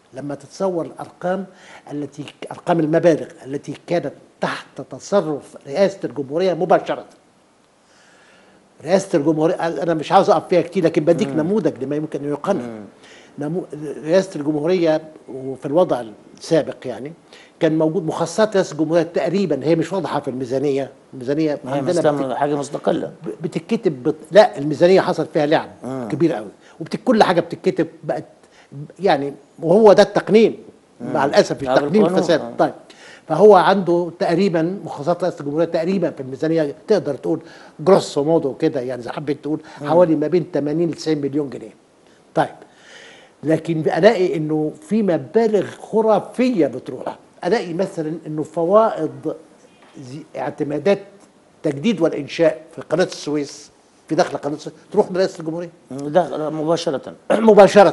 لما تتصور الارقام التي ارقام المبالغ التي كانت تحت تصرف رئاسه الجمهوريه مباشره رئاسه الجمهوريه انا مش عاوز اقف فيها كتير لكن بديك نموذج لما يمكن ان يقنن نمو... رئاسه الجمهوريه وفي الوضع السابق يعني كان موجود مخصصات رئاسه الجمهوريه تقريبا هي مش واضحه في الميزانيه الميزانيه هي مستم... حاجه مستقله ب- بتتكتب بت... لا الميزانيه حصل فيها لعب كبير قوي وبت... كل حاجه بتتكتب بقت يعني وهو ده التقنين مع الاسف هذا التقنين القانون، فساد آه. طيب فهو عنده تقريبا مخصصات رئاسه الجمهوريه تقريبا في الميزانيه تقدر تقول جروسو مودو كده يعني اذا حبيت تقول حوالي ما بين 80 ل 90 مليون جنيه طيب لكن الاقي انه في مبالغ خرافيه بتروح الاقي مثلا انه فوائد زي- اعتمادات تجديد والانشاء في قناه السويس في داخل قناه السويس تروح لرئاسه الجمهوريه ده مباشره مباشره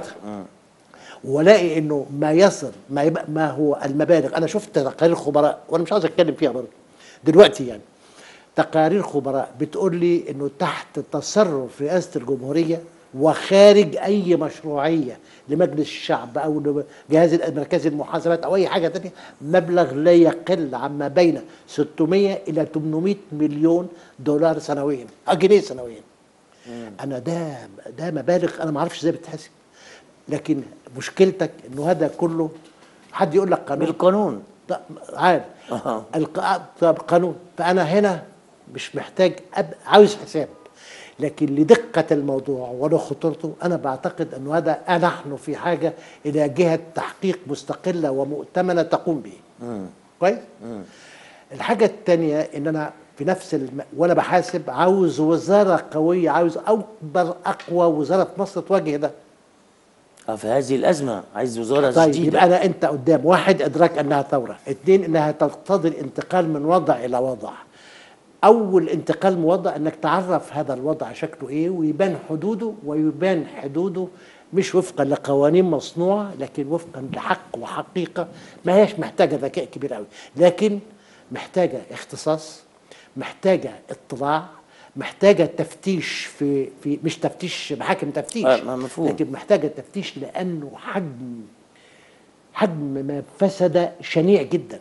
والاقي انه ما يصل ما يبقى ما هو المبالغ انا شفت تقارير خبراء وانا مش عاوز اتكلم فيها برضه دلوقتي يعني تقارير خبراء بتقول لي انه تحت تصرف رئاسه الجمهوريه وخارج اي مشروعيه لمجلس الشعب او لجهاز مركز المحاسبات او اي حاجه تانية مبلغ لا يقل عما بين 600 الى 800 مليون دولار سنويا أو جنيه سنويا انا ده ده مبالغ انا ما اعرفش ازاي بتتحسب لكن مشكلتك انه هذا كله حد يقول لك قانون بالقانون طب عارف أها. الق- طب قانون فانا هنا مش محتاج أب... عاوز حساب لكن لدقة الموضوع ولخطورته أنا بعتقد أنه هذا نحن في حاجة إلى جهة تحقيق مستقلة ومؤتمنة تقوم به كويس؟ الحاجة الثانية إن أنا في نفس الم... وأنا بحاسب عاوز وزارة قوية عاوز أكبر أقوى وزارة في مصر تواجه ده آه، في هذه الازمه عايز وزاره طيب جديده يبقى انا انت قدام واحد ادراك انها ثوره اثنين انها تقتضي الانتقال من وضع الى وضع اول انتقال من وضع انك تعرف هذا الوضع شكله ايه ويبان حدوده ويبان حدوده مش وفقا لقوانين مصنوعه لكن وفقا لحق وحقيقه ما هيش محتاجه ذكاء كبير قوي لكن محتاجه اختصاص محتاجه اطلاع محتاجه تفتيش في في مش تفتيش محاكم تفتيش آه، ما مفهوم. لكن محتاجه تفتيش لانه حجم حجم ما فسد شنيع جدا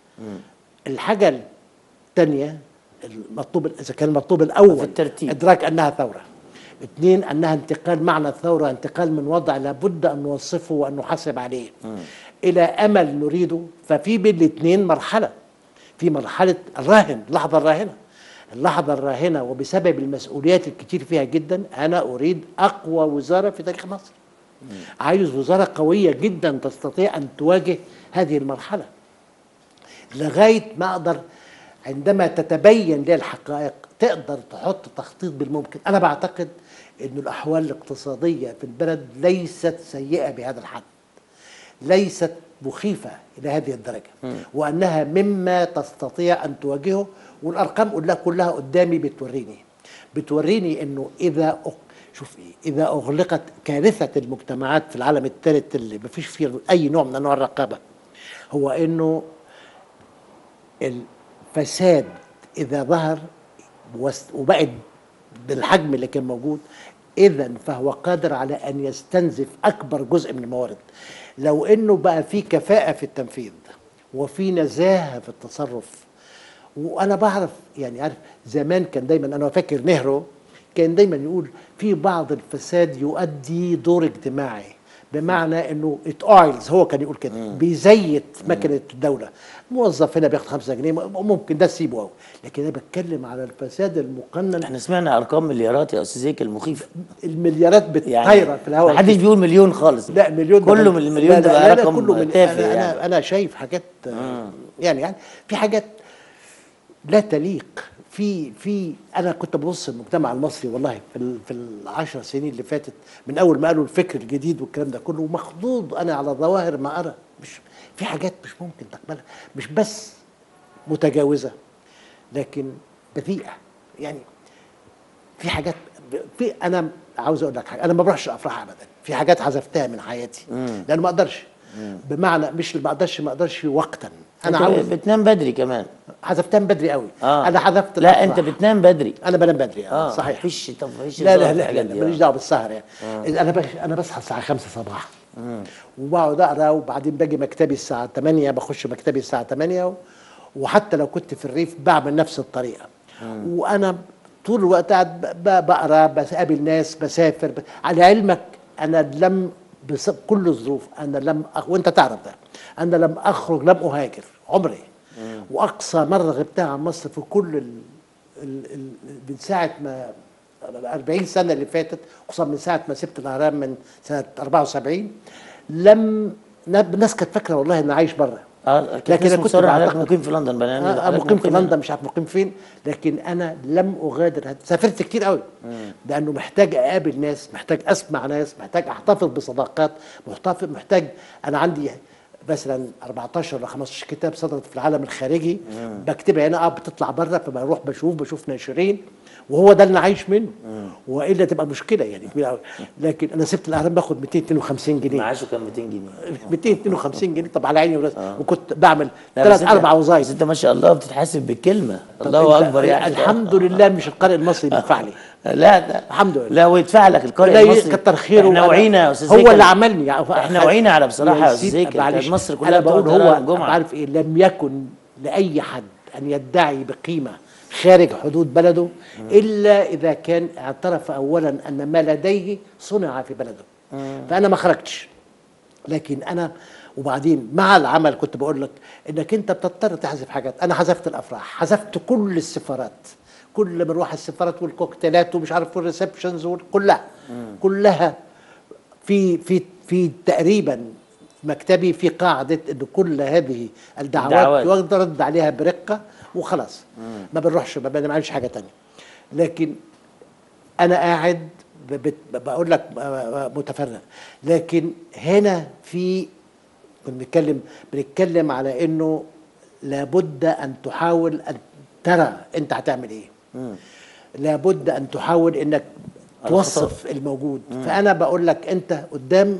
الحاجه الثانيه المطلوب اذا كان المطلوب الاول في الترتيب. ادراك انها ثوره اثنين انها انتقال معنى الثوره انتقال من وضع لابد ان نوصفه وان نحاسب عليه الى امل نريده ففي بين الاثنين مرحله في مرحله الراهن اللحظه الراهنه اللحظه الراهنه وبسبب المسؤوليات الكتير فيها جدا انا اريد اقوى وزاره في تاريخ مصر عايز وزاره قويه جدا تستطيع ان تواجه هذه المرحله لغايه ما اقدر عندما تتبين لي الحقائق تقدر تحط تخطيط بالممكن انا بعتقد ان الاحوال الاقتصاديه في البلد ليست سيئه بهذا الحد ليست مخيفه الى هذه الدرجه وانها مما تستطيع ان تواجهه والارقام كلها كلها قدامي بتوريني بتوريني انه اذا أغ... شوف ايه اذا اغلقت كارثه المجتمعات في العالم الثالث اللي ما فيش فيه اي نوع من انواع الرقابه هو انه الفساد اذا ظهر وس- وبقت بالحجم اللي كان موجود اذا فهو قادر على ان يستنزف اكبر جزء من الموارد لو انه بقى في كفاءه في التنفيذ وفي نزاهه في التصرف وانا بعرف يعني عارف زمان كان دايما انا فاكر نهرو كان دايما يقول في بعض الفساد يؤدي دور اجتماعي بمعنى انه ات اويلز هو كان يقول كده بيزيت مكنه الدوله موظف هنا بياخد 5 جنيه ممكن ده تسيبه قوي لكن انا بتكلم على الفساد المقنن احنا سمعنا ارقام مليارات يا استاذ زيك المخيفه المليارات يعني بتطايره في الهواء محدش بيقول مليون خالص لا مليون ده كله بل- من المليون لا ده لا بقى لا لا رقم كله من تافه أنا, يعني انا انا شايف حاجات آه. يعني يعني في حاجات لا تليق في في انا كنت ببص المجتمع المصري والله في ال- في العشر سنين اللي فاتت من اول ما قالوا الفكر الجديد والكلام ده كله مخضوض انا على ظواهر ما ارى مش في حاجات مش ممكن تقبلها مش بس متجاوزه لكن بذيئه يعني في حاجات في انا عاوز اقول لك حاجه انا ما بروحش الافراح ابدا في حاجات حذفتها من حياتي لان ما اقدرش بمعنى مش ما اقدرش ما اقدرش وقتا انا أنت عاوز بتنام بدري كمان حذفتها من بدري قوي اه انا حذفت لا الأفراح. انت بتنام بدري انا بنام بدري اه اه صحيح مفيش طب مفيش لا هزار لا في لا, الحاجات لا دي، ماليش آه. دعوه بالسهر يعني انا بش انا بصحى الساعه 5 صباحا وبقعد اقرا وبعدين باجي مكتبي الساعه 8 بخش مكتبي الساعه 8 و- وحتى لو كنت في الريف بعمل نفس الطريقه وانا طول الوقت قاعد ب- ب- بقرا بقابل ناس بسافر ب... على علمك انا لم بسبب كل الظروف انا لم أخ... وانت تعرف ده انا لم اخرج لم اهاجر عمري واقصى مره غبتها عن مصر في كل ال... ال... ال... من ساعه ما 40 سنه اللي فاتت خصوصا من ساعه ما سبت الاهرام من سنه 74 لم نب- الناس كانت فاكره والله اني عايش بره اه لكن لكن أنا انا كنت كنت حضرتك بعتقد- مقيم في لندن بقى يعني آه حضرتك مقيم في هنا. لندن مش عارف مقيم فين لكن انا لم اغادر هت- سافرت كتير قوي لانه محتاج اقابل ناس محتاج اسمع ناس محتاج احتفظ بصداقات محتفظ محتاج انا عندي مثلا 14 ولا 15 كتاب صدرت في العالم الخارجي بكتبها هنا اه بتطلع بره فبروح بشوف بشوف ناشرين وهو ده اللي انا عايش منه والا تبقى مشكله يعني كبيره قوي لكن انا سبت الاهرام باخد 252 جنيه معاشه كان 200 جنيه 252 جنيه طب على عيني وراسي وكنت بعمل لا، ثلاث بس أنت- اربع وظائف بس انت ما شاء الله بتتحاسب بالكلمه طب الله أنت- اكبر يعني الحمد لله مش القارئ المصري بيدفع لي لا لا الحمد لله. لا ويدفع لك القارئ لا المصري كتر خيره احنا وأنا- وعينا يا استاذ هو زيكل. اللي عملني يعني احنا وعينا على بصراحه يا استاذ سيدي، زيكل معلش. كانت مصر كلها انا بقول بتقعد هو تقرا الجمعه عارف ايه لم يكن لاي حد ان يدعي بقيمه خارج حدود بلده الا اذا كان اعترف اولا ان ما لديه صنع في بلده فانا ما خرجتش لكن انا وبعدين مع العمل كنت بقول لك انك انت بتضطر تحذف حاجات انا حذفت الافراح حذفت كل السفارات كل مروح السفارات والكوكتيلات ومش عارف والريسبشنز كلها كلها في في في تقريبا مكتبي في قاعده ان كل هذه الدعوات الدعوات. يقدر ارد عليها برقه وخلاص ما بنروحش ما بنعملش حاجه تانية لكن انا قاعد ب- بت- بقول لك متفرغ لكن هنا في كنا بنتكلم بنتكلم على انه لابد ان تحاول ان ترى انت هتعمل ايه لابد ان تحاول انك على توصف الموجود فانا بقول لك انت قدام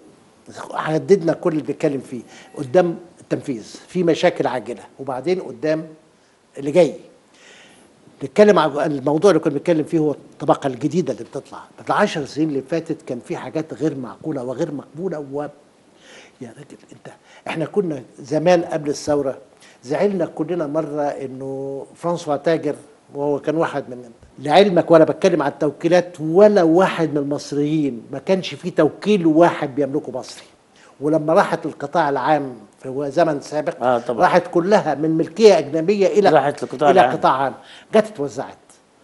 حددنا كل اللي بنتكلم فيه قدام التنفيذ في مشاكل عاجله وبعدين قدام اللي جاي نتكلم عن الموضوع اللي كنا بنتكلم فيه هو الطبقه الجديده اللي بتطلع في العشر سنين اللي فاتت كان في حاجات غير معقوله وغير مقبوله و يا راجل انت احنا كنا زمان قبل الثوره زعلنا كلنا مره انه فرانسوا تاجر وهو كان واحد من لعلمك وانا بتكلم عن التوكيلات ولا واحد من المصريين ما كانش فيه توكيل واحد بيملكه مصري ولما راحت القطاع العام في زمن سابق آه طبعا. راحت كلها من ملكيه اجنبيه الى راحت للقطاع الى العام. قطاع عام جت اتوزعت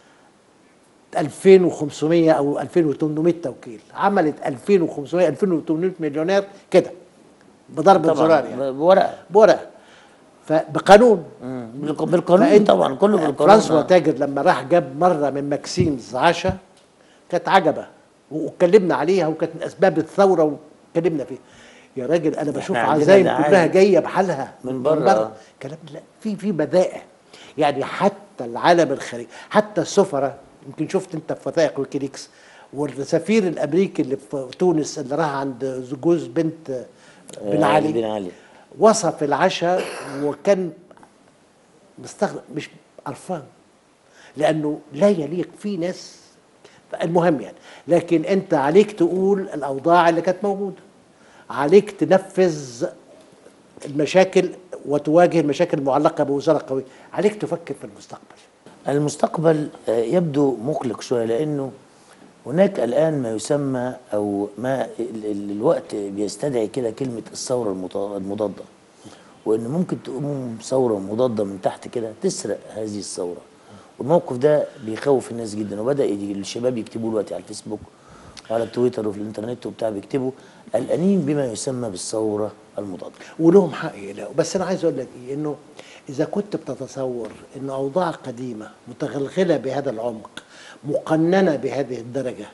2500 او 2800 توكيل عملت 2500 2800 مليونير كده بضربه طبعا زرار يعني ب- بورقه بورقه فبقانون بالق- بالقانون فأنت- طبعا كله بالقانون فرانسوا آه. تاجر لما راح جاب مره من ماكسيمز عشاء كانت عجبه واتكلمنا عليها وكانت من اسباب الثوره واتكلمنا فيها يا راجل انا بشوف عندنا عزايم دعاية كلها جايه بحالها من بره، آه. كلام لا في في بدائع يعني حتى العالم الخارجي حتى السفراء يمكن شفت انت في وثائق ويكيليكس والسفير الامريكي اللي في تونس اللي راح عند جوز بنت بن آه، علي بن علي وصف العشاء وكان مستغرب مش قرفان لانه لا يليق في ناس المهم يعني لكن انت عليك تقول الاوضاع اللي كانت موجوده عليك تنفذ المشاكل وتواجه المشاكل المعلقه بوزاره قويه عليك تفكر في المستقبل المستقبل آه، يبدو مقلق شويه لانه هناك الان ما يسمى او ما ال- ال- الوقت بيستدعي كده كلمه الثوره المط- المضاده وان ممكن تقوم ثوره مضاده من تحت كده تسرق هذه الثوره والموقف ده بيخوف الناس جدا وبدا يجي الشباب يكتبوا دلوقتي على الفيسبوك وعلى التويتر وفي الانترنت وبتاع بيكتبوا قلقانين بما يسمى بالثوره المضاده ولهم حق يقلقوا بس انا عايز اقول لك ايه انه اذا كنت بتتصور ان اوضاع قديمه متغلغله بهذا العمق مقننه بهذه الدرجه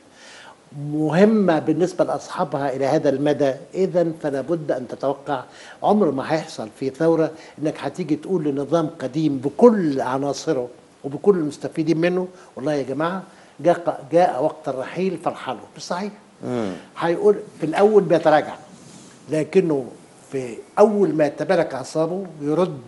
مهمه بالنسبه لاصحابها الى هذا المدى اذا فلا بد ان تتوقع عمر ما هيحصل في ثوره انك هتيجي تقول لنظام قديم بكل عناصره وبكل المستفيدين منه والله يا جماعه جاء جاء وقت الرحيل فارحلوا مش صحيح هيقول في الاول بيتراجع لكنه في اول ما يتمالك اعصابه يرد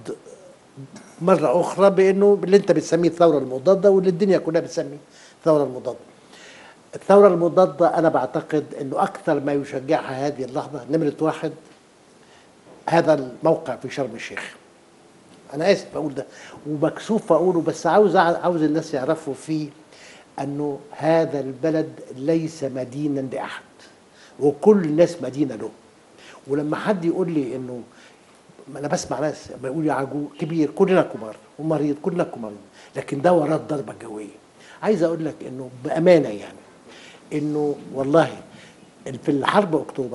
مره اخرى بانه اللي انت بتسميه الثوره المضاده واللي الدنيا كلها بتسميه الثوره المضاده الثورة المضادة أنا بعتقد أنه أكثر ما يشجعها هذه اللحظة نمرة واحد هذا الموقع في شرم الشيخ أنا آسف أقول ده ومكسوف أقوله بس عاوز عاوز الناس يعرفوا فيه أنه هذا البلد ليس مدينا لأحد وكل الناس مدينة له ولما حد يقول لي أنه أنا بسمع ناس بيقول يا عجوز كبير كلنا كبار ومريض كلنا كبار لكن ده وراه الضربة الجوية عايز أقول لك أنه بأمانة يعني انه والله في الحرب اكتوبر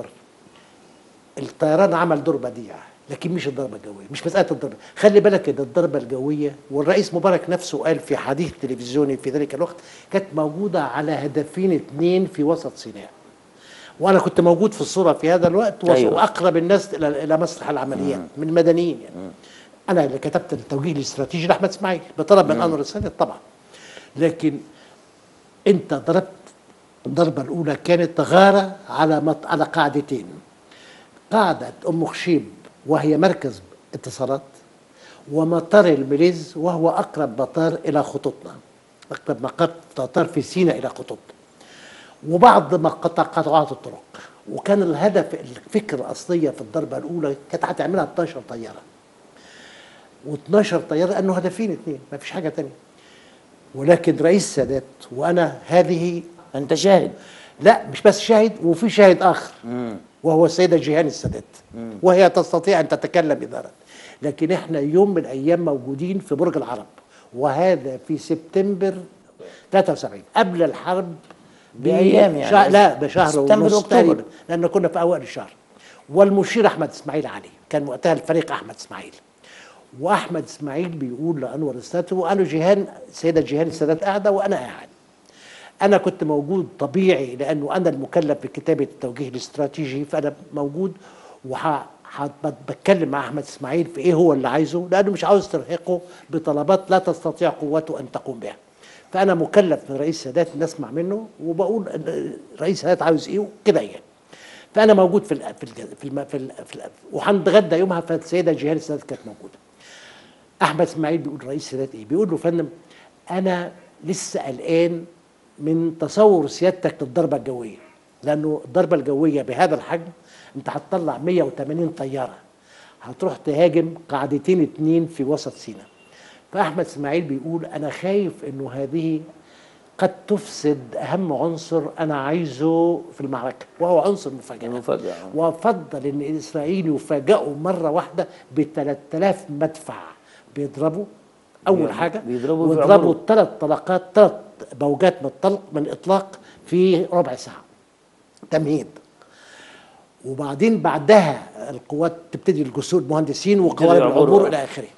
الطيران عمل دور بديع لكن مش الضربه الجويه مش مساله الضربه خلي بالك ان الضربه الجويه والرئيس مبارك نفسه قال في حديث تلفزيوني في ذلك الوقت كانت موجوده على هدفين اثنين في وسط سيناء وانا كنت موجود في الصوره في هذا الوقت أيوة. واقرب الناس الى الى مسرح العمليات من المدنيين يعني انا اللي كتبت التوجيه الاستراتيجي لاحمد اسماعيل بطلب من انور السادات طبعا لكن انت ضربت الضربة الأولى كانت غارة على مط... على قاعدتين قاعدة أم خشيب وهي مركز اتصالات ومطار المليز وهو أقرب مطار إلى خطوطنا أقرب مطار في سيناء إلى خطوطنا وبعض مقاطع قطعات الطرق وكان الهدف الفكرة الأصلية في الضربة الأولى كانت هتعملها 12 طيارة و12 طيارة أنه هدفين اثنين ما فيش حاجة تانية ولكن رئيس السادات وأنا هذه انت شاهد لا مش بس شاهد وفي شاهد اخر وهو السيده جيهان السادات وهي تستطيع ان تتكلم اداره لكن احنا يوم من الايام موجودين في برج العرب وهذا في سبتمبر 73 قبل الحرب بأيام يعني. شهر لا بشهر سبتمبر ونص وأكتوبر. تقريبا لان كنا في اوائل الشهر والمشير احمد اسماعيل علي كان وقتها الفريق احمد اسماعيل واحمد اسماعيل بيقول لانور السادات وقالوا جيهان السيده جيهان السادات قاعده وانا قاعد انا كنت موجود طبيعي لانه انا المكلف بكتابه التوجيه الاستراتيجي فانا موجود وبتكلم مع احمد اسماعيل في ايه هو اللي عايزه لانه مش عاوز ترهقه بطلبات لا تستطيع قوته ان تقوم بها فانا مكلف من رئيس السادات ان اسمع منه وبقول إن رئيس السادات عاوز ايه وكده يعني فانا موجود في ال في ال في, الم في, ال في ال وهنتغدى يومها فالسيده جيهان السادات كانت موجوده احمد اسماعيل بيقول رئيس السادات ايه بيقول له يا فندم انا لسه قلقان من تصور سيادتك للضربه الجويه لانه الضربه الجويه بهذا الحجم انت هتطلع 180 طياره هتروح تهاجم قاعدتين اتنين في وسط سيناء فاحمد اسماعيل بيقول انا خايف انه هذه قد تفسد اهم عنصر انا عايزه في المعركه وهو عنصر المفاجاه المفاجأة. وافضل ان الاسرائيلي يفاجئوا مره واحده ب 3000 مدفع بيضربوا اول بي- حاجه بيضربوا ويضربوا بيعبروا. ثلاث طلقات ثلاث موجات من الطلق من الاطلاق في ربع ساعه تمهيد وبعدين بعدها القوات تبتدي الجسور المهندسين وقوارب يعبروا. العبور الى اخره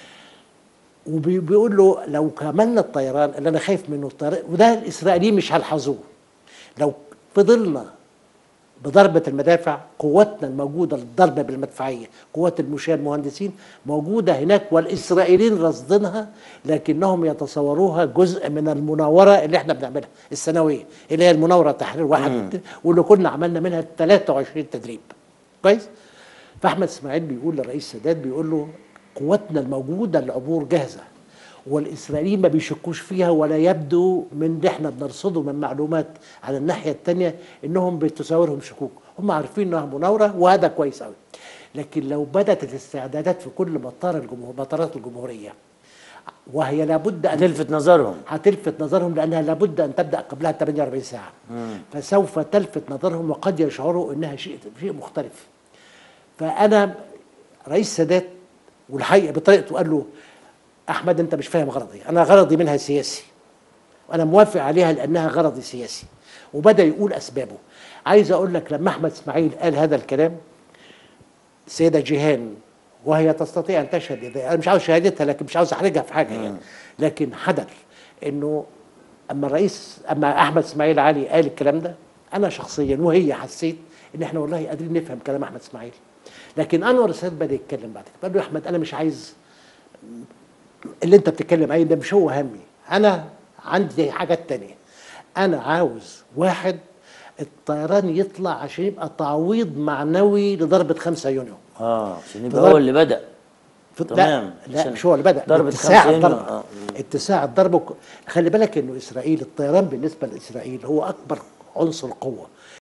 وبيقول له لو كملنا الطيران اللي انا خايف منه الطيران وده الاسرائيليين مش هيلحظوه لو فضلنا بضربة المدافع قواتنا الموجودة للضربة بالمدفعية قوات المشاة المهندسين موجودة هناك والإسرائيليين رصدينها لكنهم يتصوروها جزء من المناورة اللي احنا بنعملها السنوية اللي هي المناورة تحرير واحد والت- واللي كنا عملنا منها 23 تدريب كويس فأحمد إسماعيل بيقول للرئيس السادات بيقول له قواتنا الموجودة للعبور جاهزة والاسرائيليين ما بيشكوش فيها ولا يبدو من اللي احنا بنرصده من معلومات على الناحيه الثانيه انهم بتساورهم شكوك هم عارفين انها مناوره وهذا كويس قوي لكن لو بدات الاستعدادات في كل مطار الجمهور مطارات الجمهوريه وهي لابد ان تلفت نظرهم هتلفت نظرهم لانها لابد ان تبدا قبلها 48 ساعه فسوف تلفت نظرهم وقد يشعروا انها شيء شيء مختلف فانا رئيس السادات والحقيقه بطريقته قال له احمد انت مش فاهم غرضي انا غرضي منها سياسي وانا موافق عليها لانها غرضي سياسي وبدا يقول اسبابه عايز اقول لك لما احمد اسماعيل قال هذا الكلام السيده جيهان وهي تستطيع ان تشهد إذا انا مش عاوز شهادتها لكن مش عاوز احرجها في حاجه يعني لكن حدث انه اما الرئيس اما احمد اسماعيل علي قال الكلام ده انا شخصيا وهي حسيت ان احنا والله قادرين نفهم كلام احمد اسماعيل لكن انور السادات بدا يتكلم بعد كده قال له يا احمد انا مش عايز اللي انت بتتكلم عليه ده مش هو همي انا عندي حاجات تانية انا عاوز واحد الطيران يطلع عشان يبقى تعويض معنوي لضربة 5 يونيو اه عشان يبقى بضرب- هو اللي بدأ لا تمام لا عشان مش هو اللي بدا ضربة اتساع خمسة الضرب آه. اتساع الضرب وك- خلي بالك انه اسرائيل الطيران بالنسبه لاسرائيل هو اكبر عنصر قوه